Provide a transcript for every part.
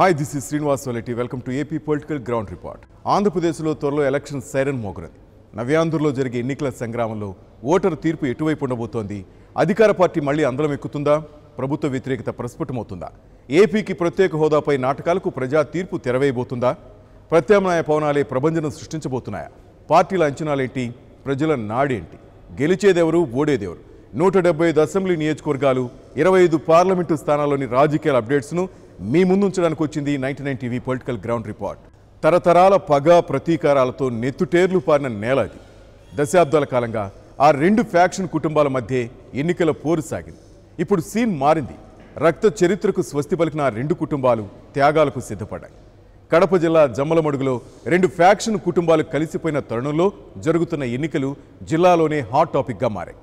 Hi this is Srinivas Valeti welcome to AP political ground report ఆంధ్రప్రదేశ్లో త్వరలో election siren మోగునది నవ్యాంధ్రలో జరిగే ఎన్నికల సంగ్రామంలో ఓటరు తీర్పు ఎటువైపు ఉండబోతోంది అధికార పార్టీ మళ్ళీ అందలం ఎక్కుతుందా ప్రభుత్వ వ్యతిరేకత ప్రస్ఫుటమవుతుందా ఏపీకి ప్రత్యేక హోదాపై నాటకాలకు ప్రజా తీర్పు తెరవేయబోతుందా ప్రత్యామ్నాయ పవనాలే ప్రభంజనం సృష్టించబోతున్నాయా పార్టీల అంచనాలేంటి ప్రజల నాడేంటి గెలిచేదెవరు ఓడేదెవరు నూట డెబ్బై ఐదు అసెంబ్లీ నియోజకవర్గాలు ఇరవై ఐదు పార్లమెంటు స్థానాల్లోని రాజకీయాల అప్డేట్స్ను మీ ముందుంచడానికి వచ్చింది ninety nine TV political ground report తరతరాల పగ ప్రతీకారాలతో నెత్తుటేర్లు పారిన నేల అది దశాబ్దాల కాలంగా ఆ రెండు ఫ్యాక్షన్ కుటుంబాల మధ్య ఎన్నికల పోరు సాగింది ఇప్పుడు సీన్ మారింది రక్త చరిత్రకు స్వస్తి పలికిన ఆ రెండు కుటుంబాలు త్యాగాలకు సిద్ధపడ్డాయి కడప జిల్లా జమ్మలమడుగులో రెండు ఫ్యాక్షన్ కుటుంబాలు కలిసిపోయిన తరుణంలో జరుగుతున్న ఎన్నికలు జిల్లాలోనే హాట్ టాపిక్గా మారాయి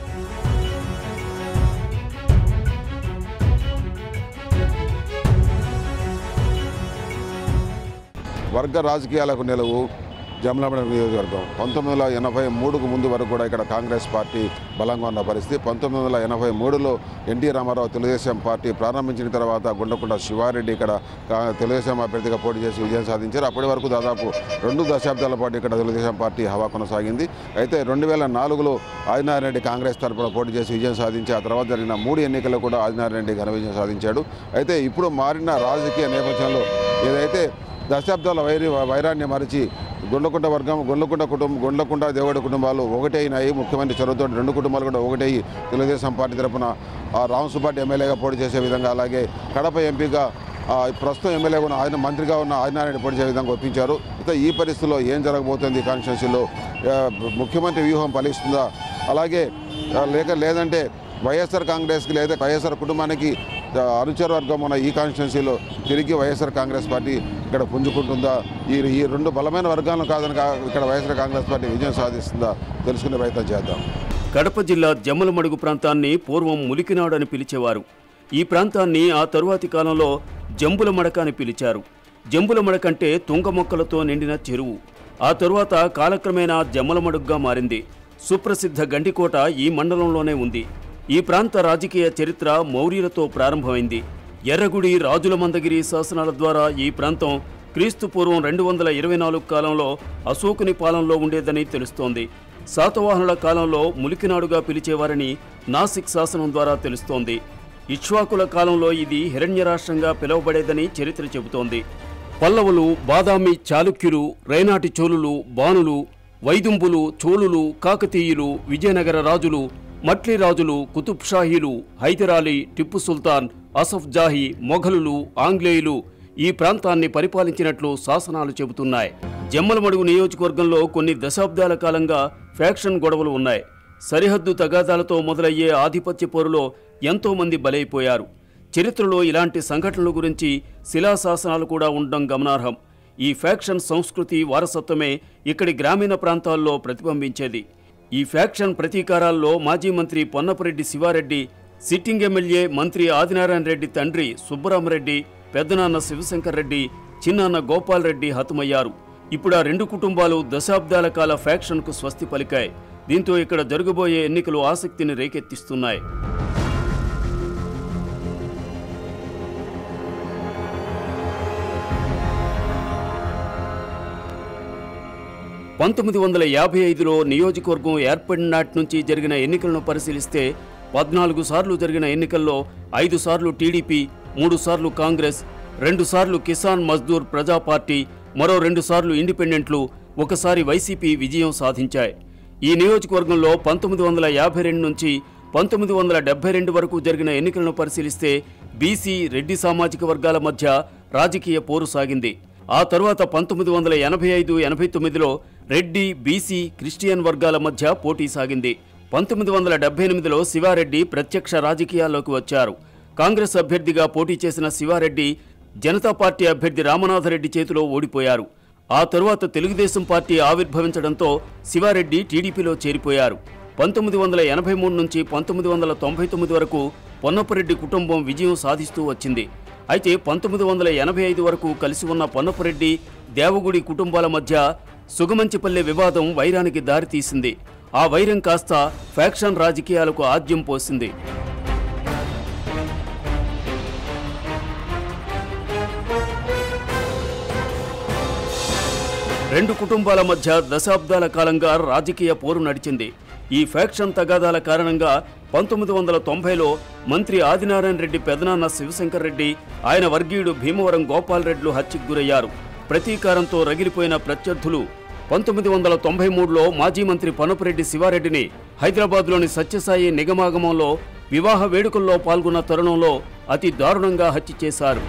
వర్గ రాజకీయాలకు నిలవు జమలమడ నియోజకవర్గం పంతొమ్మిది వందల ఎనభై మూడుకు ముందు వరకు కూడా ఇక్కడ కాంగ్రెస్ పార్టీ బలంగా ఉన్న పరిస్థితి పంతొమ్మిది వందల ఎనభై మూడులో ఎన్టీ రామారావు తెలుగుదేశం పార్టీ ప్రారంభించిన తర్వాత గుండకొండ శివారెడ్డి ఇక్కడ కా- తెలుగుదేశం అభ్యర్థిగా పోటీ చేసి విజయం సాధించారు అప్పటి వరకు దాదాపు రెండు దశాబ్దాల పాటు ఇక్కడ తెలుగుదేశం పార్టీ హవా కొనసాగింది అయితే రెండు వేల నాలుగులో ఆదినారాయణ కాంగ్రెస్ తరపున పోటీ చేసి విజయం సాధించి ఆ తర్వాత జరిగిన మూడు ఎన్నికల్లో కూడా ఆదినారాయణ ఘన విజయం సాధించాడు అయితే ఇప్పుడు మారిన రాజకీయ నేపథ్యంలో ఏదైతే దశాబ్దాల వైరి వైరాన్ని మరిచి గుండ్లకుంట వర్గం గుండ్లకుంట కుటుంబం గుండ్లకుంట దేవుడి కుటుంబాలు ఒకటే అయినాయి ముఖ్యమంత్రి చొరవతో రెండు కుటుంబాలు కూడా ఒకటే అయ్యి తెలుగుదేశం పార్టీ తరఫున రామసుపాటి ఎమ్మెల్యేగా పోటీ చేసే విధంగా అలాగే కడప ఎంపీగా ఆ, ప్రస్తుతం ఎమ్మెల్యేగా ఉన్న ఆయన మంత్రిగా ఉన్న ఆదినారాయణ పోటీ చేసే విధంగా ఒప్పించారు అయితే ఈ పరిస్థితిలో ఏం జరగబోతుంది కాన్స్టిట్యున్సీలో ఆ, ముఖ్యమంత్రి వ్యూహం ఫలిస్తుందా అలాగే ఆ, లేక లేదంటే వైఎస్ఆర్ కాంగ్రెస్కి లేదా వైఎస్ఆర్ కుటుంబానికి ఆ, అనుచర వర్గం ఉన్న ఈ కాన్స్టిట్యున్సీలో తిరిగి వైఎస్ఆర్ కాంగ్రెస్ పార్టీ ఇక్కడ పుంజుకుంటుందా ఈ ఈ రెండు బలమైన వర్గాలను కాదని కా- ఇక్కడ వైఎస్ఆర్ కాంగ్రెస్ పార్టీ విజయం సాధిస్తుందా తెలుసుకునే ప్రయత్నం చేద్దాం కడప జిల్లా జమ్మలమడుగు ప్రాంతాన్ని పూర్వం ములికినాడు అని పిలిచేవారు ఈ ప్రాంతాన్ని ఆ తరువాతి కాలంలో జంబుల మడక అని పిలిచారు జంబుల మడక అంటే తుంగ మొక్కలతో నిండిన చెరువు ఆ తరువాత కాలక్రమేణా జమ్మలమడుగ్గా మారింది సుప్రసిద్ధ గండికోట ఈ మండలంలోనే ఉంది ఈ ప్రాంత రాజకీయ చరిత్ర మౌర్యులతో ప్రారంభమైంది ఎర్రగుడి రాజుల మందగిరి శాసనాల ద్వారా ఈ ప్రాంతం క్రీస్తు పూర్వం రెండు వందల ఇరవై నాలుగు కాలంలో అశోకుని పాలనలో ఉండేదని తెలుస్తోంది శాతవాహనుల కాలంలో ములికినాడుగా పిలిచేవారని నాసిక్ శాసనం ద్వారా తెలుస్తోంది ఇక్ష్వాకుల కాలంలో ఇది హిరణ్యరాష్ట్రంగా పిలువబడేదని చరిత్ర చెబుతోంది పల్లవులు బాదామి చాళుక్యులు రైనాటి చోళులు బాణులు వైదుంబులు చోళులు కాకతీయులు విజయనగర రాజులు మట్లి రాజులు కుతుబ్ షాహీలు హైదరాలీ టిప్పు సుల్తాన్ అసఫ్ జాహీ మొఘలులు ఆంగ్లేయులు ఈ ప్రాంతాన్ని పరిపాలించినట్లు శాసనాలు చెబుతున్నాయి జమ్మలమడుగు నియోజకవర్గంలో కొన్ని దశాబ్దాల కాలంగా ఫ్యాక్షన్ గొడవలు ఉన్నాయి సరిహద్దు తగాదాలతో మొదలయ్యే ఆధిపత్య పోరులో ఎంతో మంది బలైపోయారు చరిత్రలో ఇలాంటి సంఘటనల గురించి శిలాశాసనాలు కూడా ఉండడం గమనార్హం ఈ ఫ్యాక్షన్ సంస్కృతి వారసత్వమే ఇక్కడి గ్రామీణ ప్రాంతాల్లో ప్రతిబింబించేది ఈ ఫ్యాక్షన్ ప్రతీకారాల్లో మాజీ మంత్రి పొన్నపరెడ్డి శివారెడ్డి సిట్టింగ్ ఎమ్మెల్యే మంత్రి ఆదినారాయణ రెడ్డి తండ్రి సుబ్బరామరెడ్డి పెద్దనాన్న శివశంకర్ రెడ్డి చిన్నాన్న గోపాల్ రెడ్డి హతమయ్యారు ఇప్పుడు ఆ రెండు కుటుంబాలు దశాబ్దాల కాల ఫ్యాక్షన్కు స్వస్తి పలికాయి దీంతో ఇక్కడ జరగబోయే ఎన్నికలు ఆసక్తిని రేకెత్తిస్తున్నాయి పంతొమ్మిది వందల యాభై ఐదులో నియోజకవర్గం ఏర్పడిన నాటి నుంచి జరిగిన ఎన్నికలను పరిశీలిస్తే పద్నాలుగు సార్లు జరిగిన ఎన్నికల్లో ఐదు సార్లు టీడీపీ మూడు సార్లు కాంగ్రెస్ రెండు సార్లు కిసాన్ మజ్దూర్ ప్రజా పార్టీ మరో రెండు సార్లు ఇండిపెండెంట్లు ఒకసారి వైసీపీ విజయం సాధించాయి ఈ నియోజకవర్గంలో పంతొమ్మిది వందల యాభై రెండు నుంచి పంతొమ్మిది వందల డెబ్బై రెండు వరకు జరిగిన ఎన్నికలను పరిశీలిస్తే బీసీ రెడ్డి సామాజిక వర్గాల మధ్య రాజకీయ పోరు సాగింది ఆ తరువాత పంతొమ్మిది వందల ఎనభై ఐదు ఎనభై తొమ్మిదిలో రెడ్డి బీసీ క్రిస్టియన్ వర్గాల మధ్య పోటీ సాగింది పంతొమ్మిది వందల డెబ్బై ఎనిమిదిలో శివారెడ్డి ప్రత్యక్ష రాజకీయాల్లోకి వచ్చారు కాంగ్రెస్ అభ్యర్థిగా పోటీ చేసిన శివారెడ్డి జనతా పార్టీ అభ్యర్థి రామనాథరెడ్డి చేతిలో ఓడిపోయారు ఆ తరువాత తెలుగుదేశం పార్టీ ఆవిర్భవించడంతో శివారెడ్డి టీడీపీలో చేరిపోయారు పంతొమ్మిది వందల ఎనభై మూడు నుంచి పంతొమ్మిది వందల తొంభై తొమ్మిది వరకు పొన్నపరెడ్డి కుటుంబం విజయం సాధిస్తూ వచ్చింది అయితే పంతొమ్మిది వందల ఎనభై ఐదు వరకు కలిసి ఉన్న పొన్నపరెడ్డి దేవగుడి కుటుంబాల మధ్య సుగమంచిపల్లె వివాదం వైరానికి దారితీసింది ఆ వైరం కాస్త ఫ్యాక్షన్ రాజకీయాలకు ఆద్యం పోసింది రెండు కుటుంబాల మధ్య దశాబ్దాల కాలంగా రాజకీయ పోరు నడిచింది ఈ ఫ్యాక్షన్ తగాదాల కారణంగా పంతొమ్మిది వందల తొంభైలో మంత్రి ఆదినారాయణ రెడ్డి పెదనాన్న శివశంకర్ రెడ్డి ఆయన వర్గీయుడు భీమవరం గోపాల్ రెడ్లు హత్యకు గురయ్యారు ప్రతీకారంతో రగిలిపోయిన ప్రత్యర్థులు పంతొమ్మిది వందల తొంభై మూడులో మాజీ మంత్రి పనపురెడ్డి శివారెడ్డిని హైదరాబాద్లోని సత్యసాయి నిగమాగమంలో వివాహ వేడుకల్లో పాల్గొన్న తరుణంలో అతి దారుణంగా హత్య చేశారు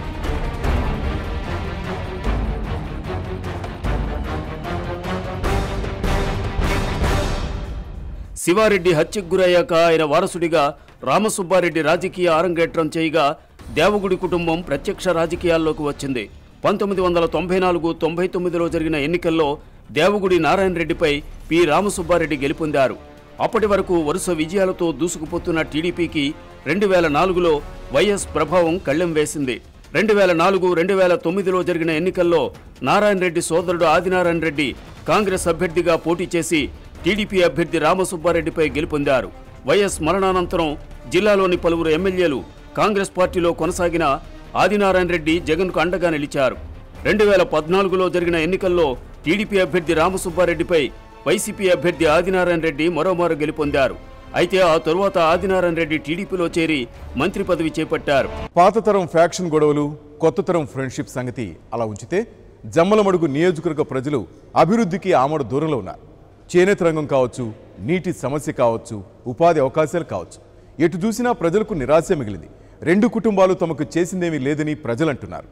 శివారెడ్డి హత్యకు గురయ్యాక ఆయన వారసుడిగా రామసుబ్బారెడ్డి రాజకీయ ఆరంగేట్రం చేయగా దేవగుడి కుటుంబం ప్రత్యక్ష రాజకీయాల్లోకి వచ్చింది పంతొమ్మిది వందల తొంభై నాలుగు తొంభై తొమ్మిదిలో జరిగిన ఎన్నికల్లో దేవగుడి నారాయణ రెడ్డిపై పి రామసుబ్బారెడ్డి గెలుపొందారు అప్పటి వరకు వరుస విజయాలతో దూసుకుపోతున్న టీడీపీకి రెండు వేల నాలుగులో వైఎస్ ప్రభావం కళ్ళెం వేసింది రెండు వేల నాలుగు రెండు వేల తొమ్మిదిలో జరిగిన ఎన్నికల్లో నారాయణ రెడ్డి సోదరుడు ఆదినారాయణ రెడ్డి కాంగ్రెస్ అభ్యర్థిగా పోటీ చేసి టీడీపీ అభ్యర్థి రామసుబ్బారెడ్డిపై గెలుపొందారు వైఎస్ మరణానంతరం జిల్లాలోని పలువురు ఎమ్మెల్యేలు కాంగ్రెస్ పార్టీలో కొనసాగిన ఆదినారాయణ రెడ్డి జగన్కు అండగా నిలిచారు రెండు వేల పద్నాలుగులో జరిగిన ఎన్నికల్లో టీడీపీ అభ్యర్థి రామసుబ్బారెడ్డిపై వైసీపీ అభ్యర్థి ఆదినారాయణ రెడ్డి మరోమారు గెలుపొందారు అయితే ఆ తరువాత ఆదినారాయణ రెడ్డి టీడీపీలో చేరి మంత్రి పదవి చేపట్టారు పాత తరం ఫ్యాక్షన్ గొడవలు కొత్త తరం ఫ్రెండ్షిప్ సంగతి అలా ఉంచితే జమ్మలమడుగు నియోజకవర్గ ప్రజలు అభివృద్ధికి ఆమడ దూరంలో ఉన్నారు చేనేత రంగం కావచ్చు నీటి సమస్య కావచ్చు ఉపాధి అవకాశాలు కావచ్చు ఎటు చూసినా ప్రజలకు నిరాశ మిగిలింది రెండు కుటుంబాలు తమకు చేసిందేమీ లేదని ప్రజలు అంటున్నారు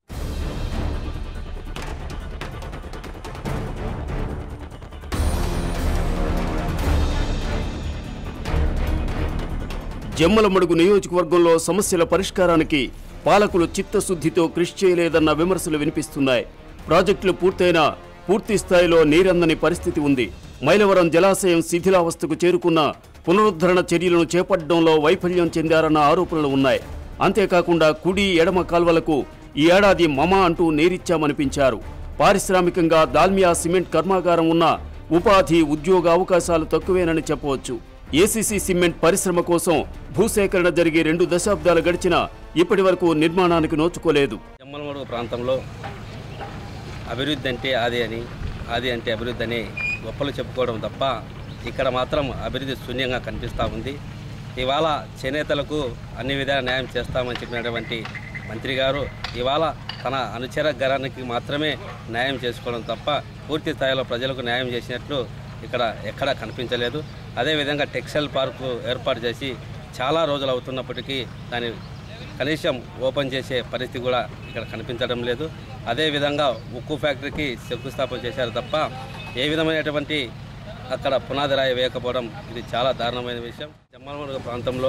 జమ్మలమడుగు నియోజకవర్గంలో సమస్యల పరిష్కారానికి పాలకులు చిత్తశుద్ధితో కృషి చేయలేదన్న విమర్శలు వినిపిస్తున్నాయి ప్రాజెక్టులు పూర్తయినా పూర్తి స్థాయిలో నీరందని పరిస్థితి ఉంది మైలవరం జలాశయం శిథిలావస్థకు చేరుకున్న పునరుద్ధరణ చర్యలను చేపట్టడంలో వైఫల్యం చెందారన్న ఆరోపణలు ఉన్నాయి అంతేకాకుండా కుడి ఎడమ కాల్వలకు ఈ ఏడాది మమ అంటూ నీరిచ్చామనిపించారు పారిశ్రామికంగా దాల్మియా సిమెంట్ కర్మాగారం ఉన్న ఉపాధి ఉద్యోగ అవకాశాలు తక్కువేనని చెప్పవచ్చు ఏసీసీ సిమెంట్ పరిశ్రమ కోసం భూసేకరణ జరిగి రెండు దశాబ్దాలు గడిచినా ఇప్పటి వరకు నిర్మాణానికి నోచుకోలేదు జమ్మలమడుగు ప్రాంతంలో అభివృద్ధి అంటే ఆది అని ఆది అంటే అభివృద్ధి అని గొప్పలు చెప్పుకోవడం తప్ప ఇక్కడ మాత్రం అభివృద్ధి శూన్యంగా కనిపిస్తూ ఉంది ఇవాళ చేనేతలకు అన్ని విధాల న్యాయం చేస్తామని చెప్పినటువంటి మంత్రి గారు ఇవాళ తన అనుచర గరానికి మాత్రమే న్యాయం చేసుకోవడం తప్ప పూర్తి స్థాయిలో ప్రజలకు న్యాయం చేసినట్లు ఇక్కడ ఎక్కడా కనిపించలేదు అదేవిధంగా టెక్స్టైల్ పార్కు ఏర్పాటు చేసి చాలా రోజులు అవుతున్నప్పటికీ దాని కనీసం ఓపెన్ చేసే పరిస్థితి కూడా ఇక్కడ కనిపించడం లేదు అదేవిధంగా ఉక్కు ఫ్యాక్టరీకి శంకుస్థాపన చేశారు తప్ప ఏ విధమైనటువంటి అక్కడ పునాది రాయి వేయకపోవడం ఇది చాలా దారుణమైన విషయం జమ్మలమడుగు ప్రాంతంలో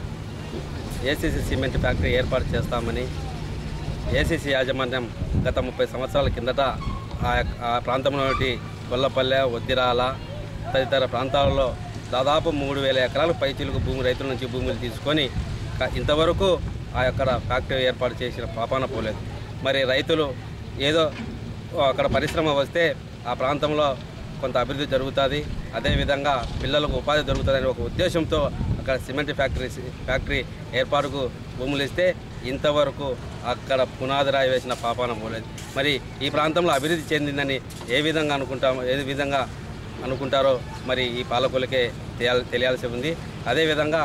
ఏసీసీ సిమెంట్ ఫ్యాక్టరీ ఏర్పాటు చేస్తామని ఏసీసీ యాజమాన్యం గత ముప్పై సంవత్సరాల కిందట ఆ యొక్క- ఆ ప్రాంతంలోని గొల్లపల్లె వద్దిరాల తదితర ప్రాంతాలలో దాదాపు మూడు వేల ఎకరాలు పైచిలుకు భూమి రైతుల నుంచి భూములు తీసుకొని క- ఇంతవరకు ఆ యొక్క ఫ్యాక్టరీ ఏర్పాటు చేసిన పాపాన పోలేదు మరి రైతులు ఏదో అక్కడ పరిశ్రమ వస్తే ఆ ప్రాంతంలో కొంత అభివృద్ధి జరుగుతుంది అదేవిధంగా పిల్లలకు ఉపాధి దొరుకుతుందనే ఒక ఉద్దేశంతో అక్కడ సిమెంట్ ఫ్యాక్టరీ ఫ్యాక్టరీ ఏర్పాటుకు భూములు ఇస్తే ఇంతవరకు అక్కడ పునాది రాయి వేసిన పాపాన పోలేదు మరి ఈ ప్రాంతంలో అభివృద్ధి చెందిందని ఏ విధంగా అనుకుంటామో ఏ విధంగా అనుకుంటారో మరి ఈ పాలకులకే తెలియాలి తెలియాల్సి ఉంది అదేవిధంగా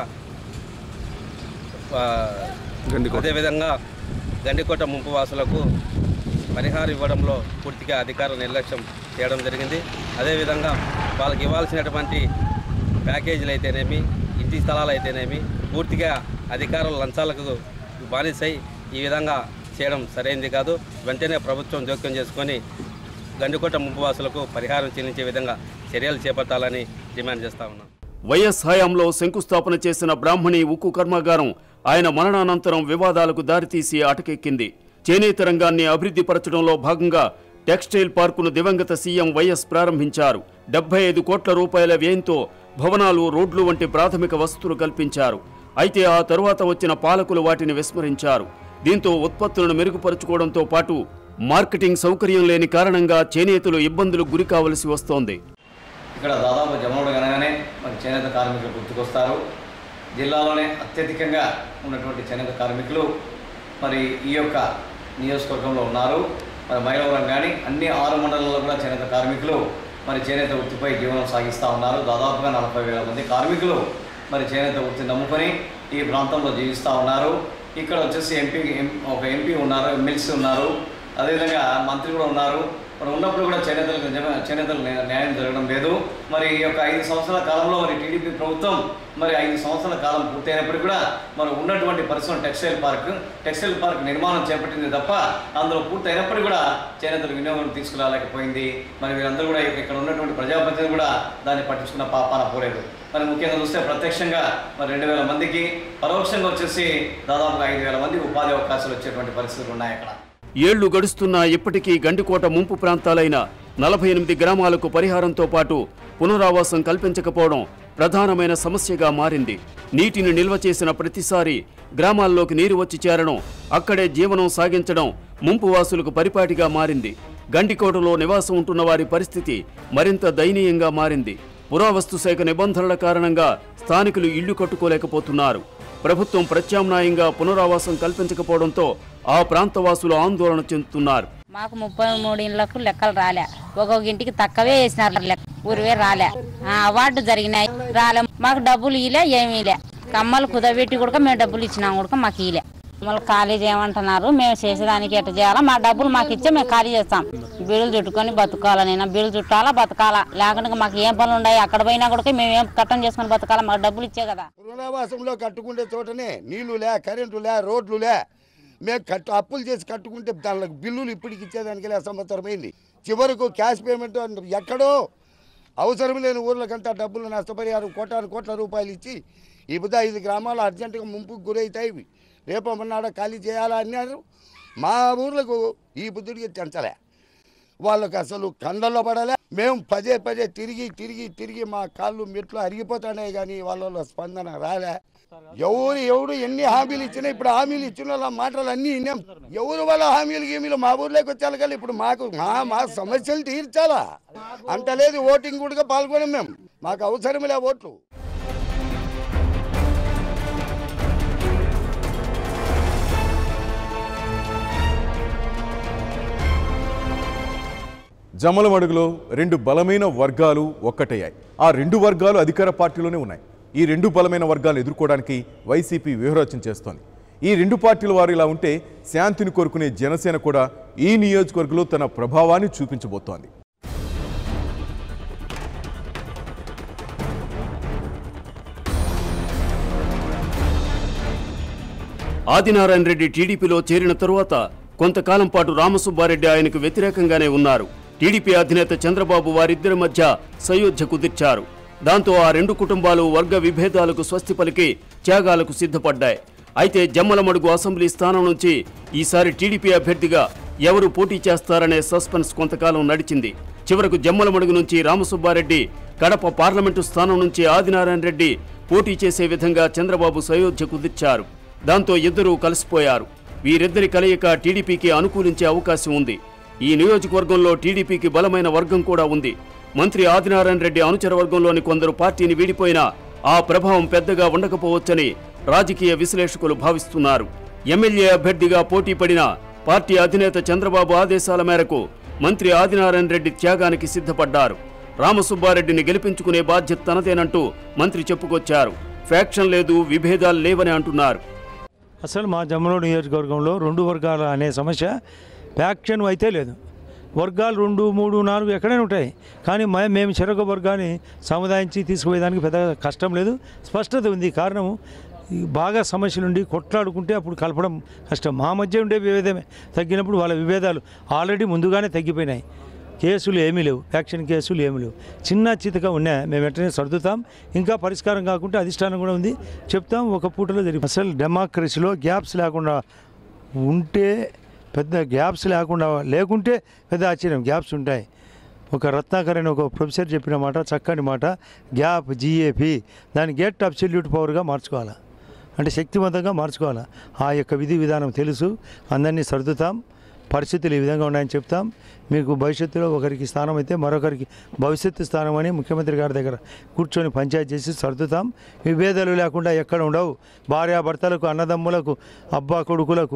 ఆ, అదేవిధంగా గండికోట ముంపు వాసులకు పరిహారం ఇవ్వడంలో పూర్తిగా అధికార నిర్లక్ష్యం చేయడం జరిగింది అదేవిధంగా వాళ్ళకి ఇవ్వాల్సినటువంటి ప్యాకేజీలు అయితేనేమి ఇంటి స్థలాలు అయితేనేమి పూర్తిగా అధికారులు లంచాలకు బానిసై ఈ విధంగా చేయడం సరైనది కాదు వెంటనే ప్రభుత్వం జోక్యం చేసుకొని గండికోట ముంపు వాసులకు పరిహారం చెల్లించే విధంగా చర్యలు చేపట్టాలని డిమాండ్ చేస్తా ఉన్నాం వైఎస్ హయాంలో శంకుస్థాపన చేసిన బ్రాహ్మణి ఉక్కు కర్మాగారం ఆయన మరణానంతరం వివాదాలకు దారితీసి అటకెక్కింది చేనేత రంగాన్ని అభివృద్ధి పరచడంలో భాగంగా టెక్స్టైల్ పార్కును దివంగత సీఎం వైఎస్ ప్రారంభించారు డెబ్బై ఐదు కోట్ల రూపాయల వ్యయంతో భవనాలు రోడ్లు వంటి ప్రాథమిక వసతులు కల్పించారు అయితే ఆ తరువాత వచ్చిన పాలకులు వాటిని విస్మరించారు దీంతో ఉత్పత్తులను మెరుగుపరుచుకోవడంతో పాటు మార్కెటింగ్ సౌకర్యం లేని కారణంగా చేనేతలు ఇబ్బందులకు గురి కావలసి వస్తోంది ఇక్కడ దాదాపు జమనుడు అనగానే మరి చేనేత కార్మికులు గుర్తుకొస్తారు జిల్లాలోనే అత్యధికంగా ఉన్నటువంటి చేనేత కార్మికులు మరి ఈ యొక్క నియోజకవర్గంలో ఉన్నారు మరి మైలవరం కానీ అన్ని ఆరు మండలాల్లో కూడా చేనేత కార్మికులు మరి చేనేత వృత్తిపై జీవనం సాగిస్తూ ఉన్నారు దాదాపుగా నలభై వేల మంది కార్మికులు మరి చేనేత వృత్తిని నమ్ముకొని ఈ ప్రాంతంలో జీవిస్తూ ఉన్నారు ఇక్కడ వచ్చేసి ఎంపీ ఎం- ఒక ఎంపీ ఉన్నారు ఎమ్మెల్సీ ఉన్నారు అదేవిధంగా మంత్రి కూడా ఉన్నారు మరి ఉన్నప్పుడు కూడా చేనేతలకు నిజమే- చేనేతలకు న్యా- న్యాయం జరగడం లేదు మరి ఈ యొక్క ఐదు సంవత్సరాల కాలంలో మరి టీడీపీ ప్రభుత్వం మరి ఐదు సంవత్సరాల కాలం పూర్తయినప్పుడు కూడా మరి ఉన్నటువంటి పరిశ్రమ టెక్స్టైల్ పార్క్ టెక్స్టైల్ పార్క్ నిర్మాణం చేపట్టింది తప్ప అందులో పూర్తయినప్పుడు కూడా చేనేతలు వినియోగం తీసుకురాలేకపోయింది మరి వీరందరూ కూడా ఇక్కడ ఉన్నటువంటి ప్రజాప్రతినిధులు కూడా దాన్ని పట్టించుకున్న పాపాన పోలేదు మరి ముఖ్యంగా చూస్తే ప్రత్యక్షంగా మరి రెండు వేల మందికి పరోక్షంగా వచ్చేసి దాదాపుగా ఐదు వేల మందికి ఉపాధి అవకాశాలు వచ్చేటువంటి పరిస్థితులు ఉన్నాయి అక్కడ ఏళ్లు గడుస్తున్నా ఇప్పటికీ గండికోట ముంపు ప్రాంతాలైన నలభై ఎనిమిది గ్రామాలకు పరిహారంతో పాటు పునరావాసం కల్పించకపోవడం ప్రధానమైన సమస్యగా మారింది నీటిని నిల్వ చేసిన ప్రతిసారి గ్రామాల్లోకి నీరు వచ్చి చేరడం అక్కడే జీవనం సాగించడం ముంపు వాసులకు పరిపాటిగా మారింది గండికోటలో నివాసం ఉంటున్న వారి పరిస్థితి మరింత దయనీయంగా మారింది పురావస్తు శాఖ నిబంధనల కారణంగా స్థానికులు ఇళ్లు కట్టుకోలేకపోతున్నారు ప్రభుత్వం ప్రత్యామ్నాయంగా పునరావాసం కల్పించకపోవడంతో ఆ ప్రాంతవాసులు ఆందోళన చెందుతున్నారు మాకు ముప్పై మూడు ఇళ్లకు లెక్కలు రాలే ఒక్కొక్క ఇంటికి తక్కువే వేసినారు లెక్క ఊరివే రాలే ఆ, అవార్డు జరిగినాయి రాలే మాకు డబ్బులు ఇలే ఏమీ లే కమ్మలు కుదబెట్టి కూడా మేము డబ్బులు ఇచ్చినాం కూడా మాకు ఇలే మళ్ళీ ఖాళీ చేయమంటున్నారు మేము చేసేదానికి ఎట్ట చేయాలా మా డబ్బులు మాకు ఇచ్చే మేము ఖాళీ చేస్తాం బీడులు చుట్టుకొని బతకాలా నేను బీడులు చుట్టాలా బతకాలా లేకుంటే మాకు ఏం పనులు ఉన్నాయి అక్కడ పోయినా కూడా మేము ఏం కట్టం చేసుకొని బతకాలా మాకు డబ్బులు ఇచ్చే కదా పునరావాసంలో కట్టుకునే చోటనే నీళ్లు లే కరెంటు లే రోడ్లు లే మేము కట్టు అప్పులు చేసి కట్టుకుంటే దానికి బిల్లులు ఇప్పటికి ఇచ్చేదానికి లే సంవత్సరం అయింది చివరకు క్యాష్ పేమెంట్ అని ఎక్కడో అవసరం లేని ఊర్లకంతా డబ్బులు నష్టపరిహారం కోటాను కోట్ల రూపాయలు ఇచ్చి ఈ బుద్ధ ఐదు గ్రామాలు అర్జెంటుగా ముంపుకు గురవుతాయి రేపు మొన్నాడ ఖాళీ చేయాలా అన్నారు మా ఊర్లకు ఈ బుద్ధుడికి తెంచలే వాళ్ళకి అసలు కండల్లో పడలే మేము పదే పదే తిరిగి తిరిగి తిరిగి మా కాళ్ళు మెట్లు అరిగిపోతున్నాయి కానీ వాళ్ళ స్పందన రాలే ఎవరు ఎవరు ఎన్ని హామీలు ఇచ్చినా ఇప్పుడు హామీలు ఇచ్చిన వాళ్ళ మాటలు అన్నీ విన్నాం ఎవరు వాళ్ళ హామీలు గీమీలు మా ఊర్లోకి వచ్చాలి కానీ ఇప్పుడు మాకు మా మా సమస్యలు తీర్చాలా అంత లేదు ఓటింగ్ కూడా పాల్గొనాం మేము మాకు అవసరమే ఓట్లు జమ్మలమడుగులో రెండు బలమైన వర్గాలు ఒక్కటయ్యాయి ఆ రెండు వర్గాలు అధికార పార్టీలోనే ఉన్నాయి ఈ రెండు బలమైన వర్గాలు ఎదుర్కోవడానికి వైసీపీ వ్యూహరచన చేస్తోంది ఈ రెండు పార్టీల వారు ఇలా ఉంటే శాంతిని కోరుకునే జనసేన కూడా ఈ నియోజకవర్గంలో తన ప్రభావాన్ని చూపించబోతోంది ఆదినారాయణ రెడ్డి టీడీపీలో చేరిన తరువాత కొంతకాలం పాటు రామసుబ్బారెడ్డి ఆయనకు వ్యతిరేకంగానే ఉన్నారు టీడీపీ అధినేత చంద్రబాబు వారిద్దరి మధ్య సయోధ్య కుదిర్చారు దాంతో ఆ రెండు కుటుంబాలు వర్గ విభేదాలకు స్వస్తి పలికి త్యాగాలకు సిద్ధపడ్డాయి అయితే జమ్మలమడుగు అసెంబ్లీ స్థానం నుంచి ఈసారి టీడీపీ అభ్యర్థిగా ఎవరు పోటీ చేస్తారనే సస్పెన్స్ కొంతకాలం నడిచింది చివరకు జమ్మలమడుగు నుంచి రామసుబ్బారెడ్డి కడప పార్లమెంటు స్థానం నుంచి ఆదినారాయణ రెడ్డి పోటీ చేసే విధంగా చంద్రబాబు సయోధ్య కుదిర్చారు దాంతో ఇద్దరూ కలిసిపోయారు వీరిద్దరి కలయిక టీడీపీకి అనుకూలించే అవకాశం ఉంది ఈ నియోజకవర్గంలో టీడీపీకి బలమైన వర్గం కూడా ఉంది మంత్రి ఆదినారాయణ రెడ్డి అనుచర వర్గంలోని కొందరు పార్టీని వీడిపోయినా ఆ ప్రభావం పెద్దగా ఉండకపోవచ్చని రాజకీయ విశ్లేషకులు భావిస్తున్నారు ఎమ్మెల్యే అభ్యర్థిగా పోటీ పడిన పార్టీ అధినేత చంద్రబాబు ఆదేశాల మేరకు మంత్రి ఆదినారాయణ రెడ్డి త్యాగానికి సిద్ధపడ్డారు రామసుబ్బారెడ్డిని గెలిపించుకునే బాధ్యత తనదేనంటూ మంత్రి చెప్పుకొచ్చారు ఫ్యాక్షన్ లేదు విభేదాలు లేవని అంటున్నారు అసలు మా జమ్మలూరు నియోజకవర్గంలో రెండు వర్గాల అనే సమస్య ఫ్యాక్షన్ అయితే లేదు వర్గాలు రెండు మూడు నాలుగు ఎక్కడైనా ఉంటాయి కానీ మే- మేము చెరొక వర్గాన్ని సముదాయించి తీసుకుపోయేదానికి పెద్ద కష్టం లేదు స్పష్టత ఉంది కారణం ఈ బాగా సమస్యలు ఉండి కొట్లాడుకుంటే అప్పుడు కలపడం కష్టం మా మధ్య ఉండే విభేదమే తగ్గినప్పుడు వాళ్ళ విభేదాలు ఆల్రెడీ ముందుగానే తగ్గిపోయినాయి కేసులు ఏమీ లేవు యాక్షన్ కేసులు ఏమీ లేవు చిన్న చితగా ఉన్నాయి మేము వెంటనే సర్దుతాం ఇంకా పరిష్కారం కాకుంటే అధిష్టానం కూడా ఉంది చెప్తాం ఒక పూటలో జరిగి అసలు డెమోక్రసీలో గ్యాప్స్ లేకుండా ఉంటే పెద్ద గ్యాప్స్ లేకుండా లేకుంటే పెద్ద ఆశ్చర్యం గ్యాప్స్ ఉంటాయి ఒక రత్నాకర్ అని ఒక ప్రొఫెసర్ చెప్పిన మాట చక్కని మాట గ్యాప్ జిఏపి దాన్ని గెట్ అబ్సల్యూట్ పవర్గా మార్చుకోవాలి అంటే శక్తివంతంగా మార్చుకోవాలి ఆ యొక్క విధి విధానం తెలుసు అందరినీ సర్దుతాం పరిస్థితులు ఈ విధంగా ఉన్నాయని చెప్తాం మీకు భవిష్యత్తులో ఒకరికి స్థానం అయితే మరొకరికి భవిష్యత్తు స్థానం అని ముఖ్యమంత్రి గారి దగ్గర కూర్చొని పంచాయతీ చేసి సర్దుతాం విభేదాలు లేకుండా ఎక్కడ ఉండవు భార్యాభర్తలకు అన్నదమ్ములకు అబ్బా కొడుకులకు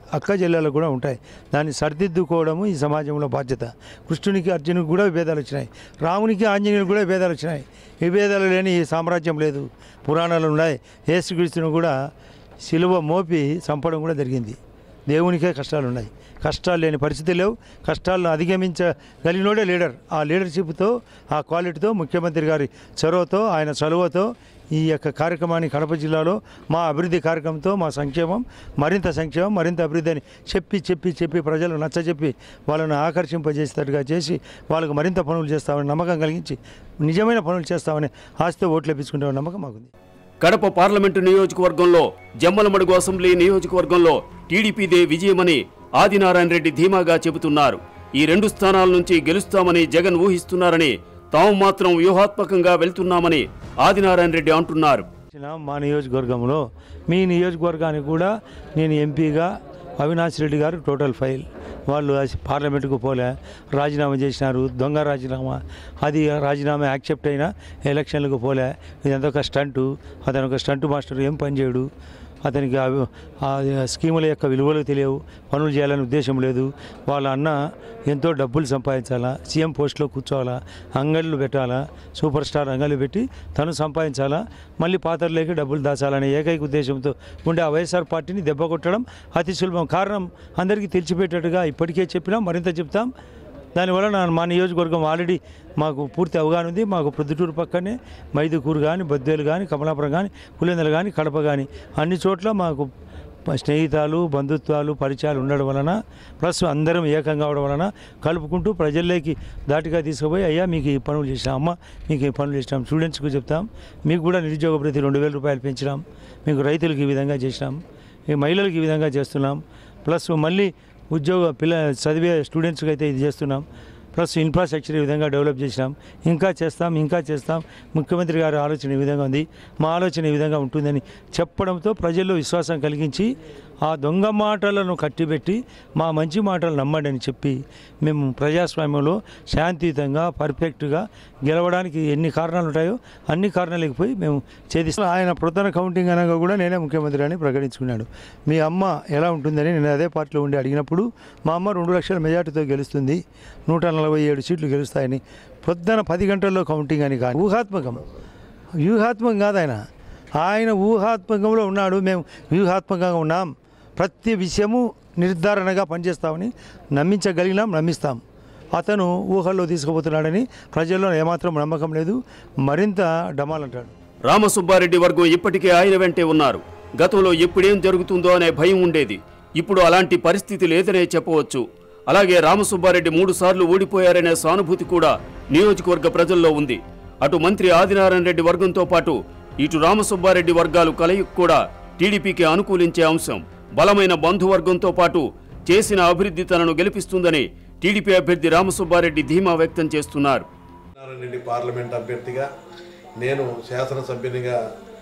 అక్క చెల్లెలకు కూడా ఉంటాయి దాన్ని సరిదిద్దుకోవడము ఈ సమాజంలో బాధ్యత కృష్ణునికి అర్జునునికి కూడా భేదాలు వచ్చినాయి రామునికి ఆంజనేయునికి కూడా భేదాలు వచ్చినాయి ఈ భేదాలు లేని ఈ సామ్రాజ్యం లేదు పురాణాలు ఉన్నాయి యేసుక్రీస్తుని కూడా సిలువ మోపి చంపడం కూడా జరిగింది దేవునికే కష్టాలు ఉన్నాయి కష్టాలు లేని పరిస్థితి లేవు కష్టాలను అధిగమించగలిగినోడే లీడర్ ఆ లీడర్షిప్తో ఆ క్వాలిటీతో ముఖ్యమంత్రి గారి చొరవతో ఆయన చలువతో ఈ యొక్క కార్యక్రమాన్ని కడప జిల్లాలో మా అభివృద్ధి కార్యక్రమంతో మా సంక్షేమం మరింత సంక్షేమం మరింత అభివృద్ధి అని చెప్పి చెప్పి చెప్పి ప్రజలు నచ్చజెప్పి వాళ్ళని ఆకర్షింపజేసేటట్టుగా చేసి వాళ్ళకు మరింత పనులు చేస్తామని నమ్మకం కలిగించి నిజమైన పనులు చేస్తామని ఆస్తి ఓట్లు ఇప్పించుకుంటామని నమ్మకం మాకుంది కడప పార్లమెంటు నియోజకవర్గంలో జమ్మలమడుగు అసెంబ్లీ నియోజకవర్గంలో టీడీపీదే విజయమని ఆదినారాయణ రెడ్డి ధీమాగా చెబుతున్నారు ఈ రెండు స్థానాల నుంచి గెలుస్తామని జగన్ ఊహిస్తున్నారని తాము మాత్రం వ్యూహాత్మకంగా వెళ్తున్నామని ఆదినారాయణ రెడ్డి అంటున్నారు వచ్చిన మా నియోజకవర్గంలో మీ నియోజకవర్గానికి కూడా నేను ఎంపీగా అవినాష్ రెడ్డి గారు టోటల్ ఫైల్ వాళ్ళు అస- పార్లమెంటుకు పోలే రాజీనామా చేసినారు దొంగ రాజీనామా అది రాజీనామా యాక్సెప్ట్ అయినా ఎలక్షన్లకు పోలే ఇదంతా ఒక స్టంటు అతను ఒక స్టంట్ మాస్టర్ ఏం పని చేయడు అతనికి అవి- ఆ స్కీముల యొక్క విలువలు తెలియవు పనులు చేయాలని ఉద్దేశం లేదు వాళ్ళ అన్న ఎంతో డబ్బులు సంపాదించాలా సీఎం పోస్ట్లో కూర్చోవాలా అంగళ్ళు పెట్టాలా సూపర్ స్టార్ అంగళ్ళు పెట్టి తను సంపాదించాలా మళ్ళీ పాత్రలోకి డబ్బులు దాచాలనే ఏకైక ఉద్దేశంతో ఉండే ఆ వైఎస్ఆర్ పార్టీని దెబ్బ కొట్టడం అతి సులభం కారణం అందరికీ తెలిసిపెట్టేట్టుగా ఇప్పటికే చెప్పినాం మరింత చెప్తాం దానివల్ల నా మా నియోజకవర్గం ఆల్రెడీ మాకు పూర్తి అవగాహన ఉంది మాకు ప్రొద్దుటూరు పక్కనే మైదుకూరు కానీ బద్వేలు కానీ కమలాపురం కానీ పులిందలు కానీ కడప కానీ అన్ని చోట్ల మాకు ప- స్నేహితాలు బంధుత్వాలు పరిచయాలు ఉండడం వలన ప్లస్ అందరం ఏకంగా అవడం వలన కలుపుకుంటూ ప్రజల్లోకి దాటిగా తీసుకుపోయి అయ్యా మీకు ఈ పనులు చేసినాం అమ్మ మీకు ఈ పనులు చేసినాం స్టూడెంట్స్కి చెప్తాం మీకు కూడా నిరుద్యోగ ప్రతి రెండు వేల రూపాయలు పెంచినాం మీకు రైతులకు ఈ విధంగా చేసినాం ఈ మహిళలకు ఈ విధంగా చేస్తున్నాం ప్లస్ మళ్ళీ ఉద్యోగ పిల్ల చదివే స్టూడెంట్స్కి అయితే ఇది చేస్తున్నాం ప్లస్ ఇన్ఫ్రాస్ట్రక్చర్ ఈ విధంగా డెవలప్ చేసినాం ఇంకా చేస్తాం ఇంకా చేస్తాం ముఖ్యమంత్రి గారి ఆలోచన ఈ విధంగా ఉంది మా ఆలోచన ఈ విధంగా ఉంటుందని చెప్పడంతో ప్రజల్లో విశ్వాసం కలిగించి ఆ దొంగ మాటలను కట్టిబెట్టి మా మంచి మాటలు నమ్మండి అని చెప్పి మేము ప్రజాస్వామ్యంలో శాంతియుతంగా పర్ఫెక్ట్గా గెలవడానికి ఎన్ని కారణాలు ఉంటాయో అన్ని కారణాలకు పోయి మేము ఛేదిస్తాం ఆయన ప్రధాన కౌంటింగ్ అనగా కూడా నేనే ముఖ్యమంత్రి అని ప్రకటించుకున్నాడు మీ అమ్మ ఎలా ఉంటుందని నేను అదే పార్టీలో ఉండి అడిగినప్పుడు మా అమ్మ రెండు లక్షల మెజార్టీతో గెలుస్తుంది నూట నలభై ఏడు సీట్లు గెలుస్తాయని పొద్దున పది గంటల్లో కౌంటింగ్ అని కాదు ఊహాత్మకం వ్యూహాత్మకం కాదు ఆయన ఆయన ఊహాత్మకంలో ఉన్నాడు మేము వ్యూహాత్మకంగా ఉన్నాం ప్రతి విషయము నిర్ధారణగా పనిచేస్తామని నమ్మించగలిగినాం నమ్మిస్తాం అతను ఊహల్లో తీసుకుపోతున్నాడని ప్రజల్లో ఏమాత్రం నమ్మకం లేదు మరింత డమాలంటాడు రామసుబ్బారెడ్డి వర్గం ఇప్పటికే ఆయన వెంటే ఉన్నారు గతంలో ఎప్పుడేం జరుగుతుందో అనే భయం ఉండేది ఇప్పుడు అలాంటి పరిస్థితి లేదనే చెప్పవచ్చు అలాగే రామసుబ్బారెడ్డి మూడుసార్లు ఓడిపోయారనే సానుభూతి కూడా నియోజకవర్గ ప్రజల్లో ఉంది అటు మంత్రి ఆదినారాయణ రెడ్డి వర్గంతో పాటు ఇటు రామసుబ్బారెడ్డి వర్గాలు కలయిక కూడా టీడీపీకి అనుకూలించే అంశం బలమైన బంధువర్గంతో పాటు చేసిన అభివృద్ధి తనను గెలిపిస్తుందని టీడీపీ అభ్యర్థి రామసుబ్బారెడ్డి ధీమా వ్యక్తం చేస్తున్నారు నారాయణ రెడ్డి పార్లమెంట్ అభ్యర్థిగా నేను శాసనసభ్యునిగా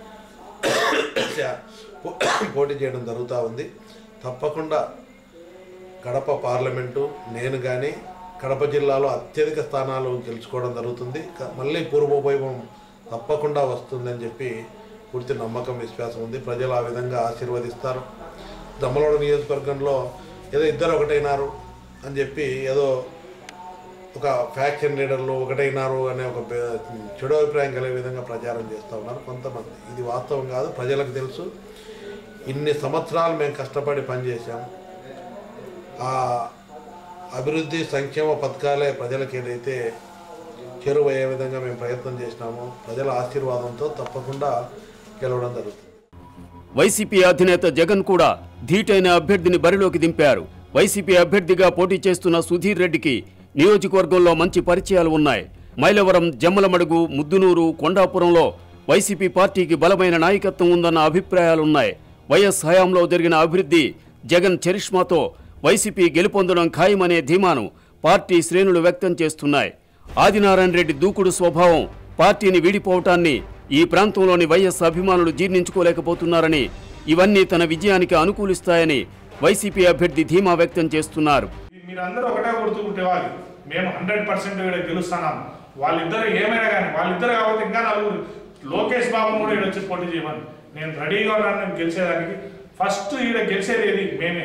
శా- పో- పోటీ చేయడం జరుగుతూ ఉంది తప్పకుండా కడప పార్లమెంటు నేను కానీ కడప జిల్లాలో అత్యధిక స్థానాలు గెలుచుకోవడం జరుగుతుంది క- మళ్ళీ పూర్వవైభవం తప్పకుండా వస్తుందని చెప్పి పూర్తి నమ్మకం విశ్వాసం ఉంది ప్రజలు ఆ విధంగా ఆశీర్వదిస్తారు దమ్మలోడ నియోజకవర్గంలో ఏదో ఇద్దరు ఒకటైనారు అని చెప్పి ఏదో ఒక ఫ్యాక్షన్ లీడర్లు ఒకటైనారు అనే ఒక బే- చెడు అభిప్రాయం కలిగే విధంగా ప్రచారం చేస్తూ ఉన్నారు కొంతమంది ఇది వాస్తవం కాదు ప్రజలకు తెలుసు ఇన్ని సంవత్సరాలు మేము కష్టపడి పనిచేసాం ఆ అభివృద్ధి సంక్షేమ పథకాలే ప్రజలకు ఏదైతే చేరువయ్యే విధంగా మేము ప్రయత్నం చేసినామో ప్రజల ఆశీర్వాదంతో తప్పకుండా గెలవడం జరుగుతుంది వైసీపీ అధినేత జగన్ కూడా ధీటైన అభ్యర్థిని బరిలోకి దింపారు వైసీపీ అభ్యర్థిగా పోటీ చేస్తున్న సుధీర్ రెడ్డికి నియోజకవర్గంలో మంచి పరిచయాలు ఉన్నాయి మైలవరం జమ్మలమడుగు ముద్దునూరు కొండాపురంలో వైసీపీ పార్టీకి బలమైన నాయకత్వం ఉందన్న అభిప్రాయాలున్నాయి వైఎస్ హయాంలో జరిగిన అభివృద్ధి జగన్ చరిష్మాతో వైసీపీ గెలుపొందడం ఖాయమనే ధీమాను పార్టీ శ్రేణులు వ్యక్తం చేస్తున్నాయి ఆదినారాయణ రెడ్డి దూకుడు స్వభావం పార్టీని వీడిపోవటాన్ని ఈ ప్రాంతంలోని వైఎస్ అభిమానులు జీర్ణించుకోలేకపోతున్నారని ఇవన్నీ తన విజయానికి అనుకూలిస్తాయని వైసీపీ అభ్యర్థి ధీమా వ్యక్తం చేస్తున్నారు మీరందరూ ఒకటే గుర్తుకుంటేవాళ్ళు మేము హండ్రెడ్ పర్సెంట్ ఇక్కడ గెలుస్తున్నాం వాళ్ళిద్దరు ఏమైనా కానీ వాళ్ళిద్దరు కాబట్టి ఇంకా నలుగురు లోకేష్ బాబును కూడా ఇక్కడ వచ్చి పోటీ చేయమని నేను రెడీగా ఉన్నాను నేను గెలిచేదానికి ఫస్ట్ ఈడ గెలిచేది ఏది మేమే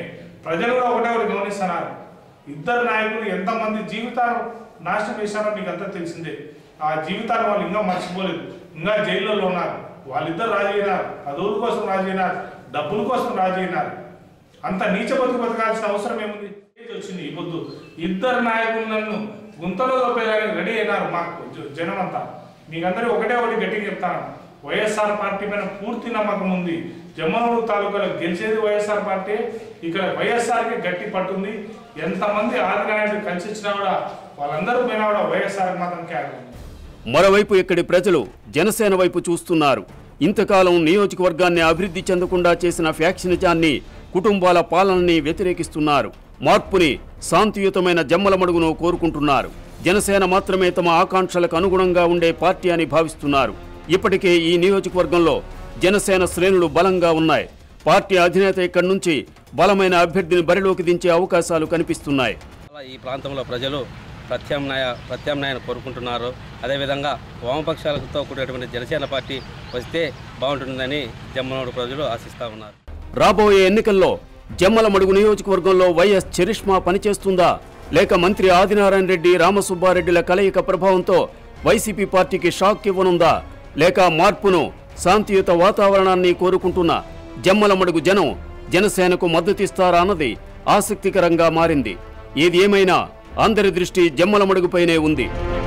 ప్రజలు కూడా ఒకటే ఒకటి గమనిస్తున్నారు ఇద్దరు నాయకులు ఎంతమంది జీవితాలు నాశనం చేశారో మీకు అంతా తెలిసిందే ఆ జీవితాలు వాళ్ళు ఇంకా మర్చిపోలేదు ఇంకా జైల్లో ఉన్నారు వాళ్ళిద్దరు రాజీ అయినారు పదవుల కోసం రాజీ అయినారు డబ్బుల కోసం రాజీ అయినారు అంత నీచ బతుకు బతకాల్సిన అవసరం ఏముంది ఏజ్ వచ్చింది ఈ పొద్దు ఇద్దరు నాయకులు నన్ను గుంతలో దొప్పేయడానికి రెడీ అయినారు మాకు జ- జనం అంతా మీకందరూ ఒకటే ఒకటి గట్టిగా చెప్తాను వైఎస్ఆర్ పార్టీ పైన పూర్తి నమ్మకం ఉంది జమ్మనూరు తాలూకాలో గెలిచేది వైఎస్ఆర్ పార్టీ ఇక్కడ వైఎస్ఆర్కి గట్టి పట్టుంది ఎంతమంది ఆదినాయుడు కలిసి వచ్చినా కూడా వాళ్ళందరూ పోయినా కూడా వైఎస్ఆర్ మాత్రం క్యాగ్ మరోవైపు ఇక్కడి ప్రజలు జనసేన వైపు చూస్తున్నారు ఇంతకాలం నియోజకవర్గాన్ని అభివృద్ధి చెందకుండా చేసిన ఫ్యాక్షనిజాన్ని కుటుంబాల పాలనని వ్యతిరేకిస్తున్నారు మార్పుని శాంతియుతమైన జమ్మలమడుగును కోరుకుంటున్నారు జనసేన మాత్రమే తమ ఆకాంక్షలకు అనుగుణంగా ఉండే పార్టీ అని భావిస్తున్నారు ఇప్పటికే ఈ నియోజకవర్గంలో జనసేన శ్రేణులు బలంగా ఉన్నాయి పార్టీ అధినేత ఇక్కడి నుంచి బలమైన అభ్యర్థిని బరిలోకి దించే అవకాశాలు కనిపిస్తున్నాయి అలా ఈ ప్రాంతంలో ప్రజలు ప్రత్యామ్నాయ ప్రత్యామ్నాయాన్ని కోరుకుంటున్నారు అదేవిధంగా వామపక్షాలతో కూడినటువంటి జనసేన పార్టీ వస్తే బాగుంటుందని జమ్మనోడు ప్రజలు ఆశిస్తూ ఉన్నారు రాబోయే ఎన్నికల్లో జమ్మలమడుగు నియోజకవర్గంలో వైఎస్ చరిష్మా పనిచేస్తుందా లేక మంత్రి ఆదినారాయణ రెడ్డి రామసుబ్బారెడ్డిల కలయిక ప్రభావంతో వైసీపీ పార్టీకి షాక్ ఇవ్వనుందా లేక మార్పును శాంతియుత వాతావరణాన్ని కోరుకుంటున్న జమ్మలమడుగు జనం జనసేనకు మద్దతిస్తారా అన్నది ఆసక్తికరంగా మారింది ఏది ఏమైనా అందరి దృష్టి జమ్మలమడుగుపైనే ఉంది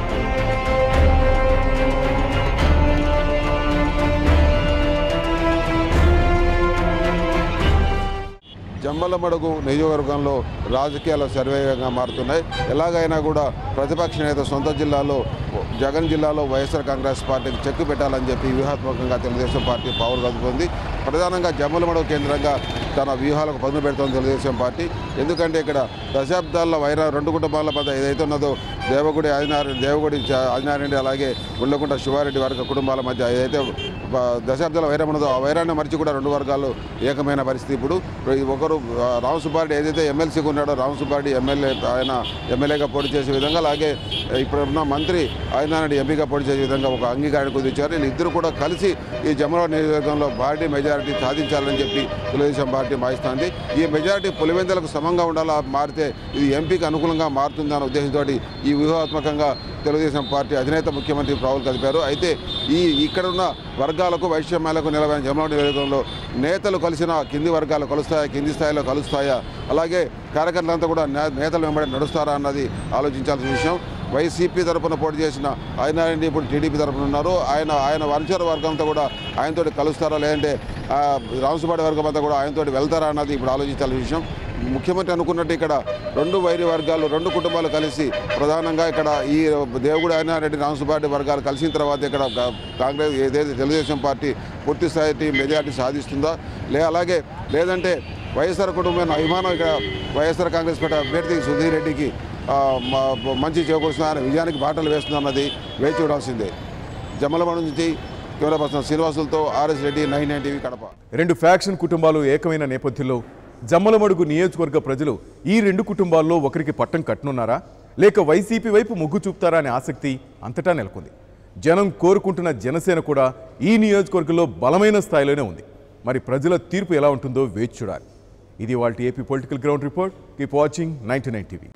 జమ్మలమడుగు నియోజకవర్గంలో రాజకీయాలు సర్వేగా మారుతున్నాయి ఎలాగైనా కూడా ప్రతిపక్ష నేత సొంత జిల్లాలో జగన్ జిల్లాలో వైఎస్ఆర్ కాంగ్రెస్ పార్టీకి చెక్కు పెట్టాలని చెప్పి వ్యూహాత్మకంగా తెలుగుదేశం పార్టీ పవర్ కలుపుతుంది ప్రధానంగా జమ్మలమడుగు కేంద్రంగా తన వ్యూహాలకు పదును పెడుతోంది తెలుగుదేశం పార్టీ ఎందుకంటే ఇక్కడ దశాబ్దాల వైర రెండు కుటుంబాల మధ్య ఏదైతే ఉన్నదో దేవగుడి ఆదినారాయణ దేవగుడి చ- ఆదినారాయణ అలాగే గుళ్ళకుంట శివారెడ్డి వర్గ కుటుంబాల మధ్య ఏదైతే ఆ, దశాబ్దాల వైరం ఉన్నదో ఆ వైరాన్ని మరిచి కూడా రెండు వర్గాలు ఏకమైన పరిస్థితి ఇప్పుడు ఈ ఒకరు ఆ, రామ్ సుబ్బారెడ్డి ఏదైతే ఎమ్మెల్సీగా ఉన్నాడో రామ్ సుబ్బారెడ్డి ఎమ్మెల్యే ఆయన ఎమ్మెల్యేగా పోటీ చేసే విధంగా అలాగే ఇప్పుడున్న మంత్రి ఆదినారాయణ ఎంపీగా పోటీ చేసే విధంగా ఒక అంగీకారం కుదిర్చారు వీళ్ళిద్దరు కూడా కలిసి ఈ జమరాబాద్ నియోజకవర్గంలో భారీ మెజారిటీ సాధించాలని చెప్పి తెలుగుదేశం పార్టీ భావిస్తోంది ఈ మెజారిటీ పులివెందులకు సమంగా ఉండాలా మారితే ఇది ఎంపీకి అనుకూలంగా మారుతుందన్న ఉద్దేశంతో ఈ వ్యూహాత్మకంగా తెలుగుదేశం పార్టీ అధినేత ముఖ్యమంత్రి రాహుల్ కలిపారు అయితే ఈ ఇక్కడున్న వర్గాలకు వైషమ్యాలకు నిలవైన జమరాబాద్ నియోజకవర్గంలో నేతలు కలిసిన కింది వర్గాలు కలుస్తాయా కింది స్థాయిలో కలుస్తాయా అలాగే కార్యకర్తలంతా కూడా నే- నేతలు వెంబడి నడుస్తారా అన్నది ఆలోచించాల్సిన విషయం వైసీపీ తరపున పోటీ చేసిన ఆయన ఇప్పుడు టీడీపీ తరపున ఉన్నారు ఆయన ఆయన వంచర వర్గంతో కూడా ఆయనతోటి కలుస్తారా లేదంటే ఆ, రామసుబాడి వర్గం అంతా కూడా ఆయనతోటి వెళ్తారా అన్నది ఇప్పుడు ఆలోచించాల్సిన విషయం ముఖ్యమంత్రి అనుకున్నట్టు ఇక్కడ రెండు వైరి వర్గాలు రెండు కుటుంబాలు కలిసి ప్రధానంగా ఇక్కడ ఈ దేవుడు అయినారెడ్డి రామసుబారెడ్డి వర్గాలు కలిసిన తర్వాత ఇక్కడ కా- కాంగ్రెస్ ఏదైతే తెలుగుదేశం పార్టీ పూర్తి స్థాయి మెజార్టీ సాధిస్తుందా లే అలాగే లేదంటే వైఎస్ఆర్ కుటుంబం అభిమానం ఇక్కడ వైఎస్ఆర్ కాంగ్రెస్ పార్టీ అభ్యర్థి సుధీర్ రెడ్డికి ఆ, మ- మంచి చేకూరుస్తున్నా ఆయన విజయానికి బాటలు వేస్తున్నా అన్నది వేచి చూడాల్సిందే జమ్మలమడ నుంచి కెమెరా పర్సన్ శ్రీనివాసులతో RS Reddy nine nine TV Kadapa రెండు ఫ్యాక్షన్ కుటుంబాలు ఏకమైన నేపథ్యంలో జమ్మలమడుగు నియోజకవర్గ ప్రజలు ఈ రెండు కుటుంబాల్లో ఒకరికి పట్టం కట్టనున్నారా లేక వైసీపీ వైపు మొగ్గు చూపుతారా అనే ఆసక్తి అంతటా నెలకొంది జనం కోరుకుంటున్న జనసేన కూడా ఈ నియోజకవర్గంలో బలమైన స్థాయిలోనే ఉంది మరి ప్రజల తీర్పు ఎలా ఉంటుందో వేచి చూడాలి ఇది వాళ్ళ AP political ground report keep watching ninety nine TV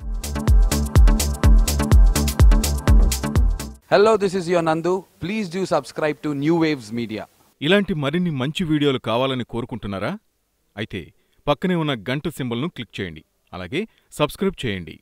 Hello, this is your Nandu. Please do subscribe to New Waves Media. ఇలాంటి మరిన్ని మంచి వీడియోలు కావాలని కోరుకుంటున్నారా అయితే పక్కనే ఉన్న గంట సింబల్ను క్లిక్ చేయండి అలాగే సబ్స్క్రైబ్ చేయండి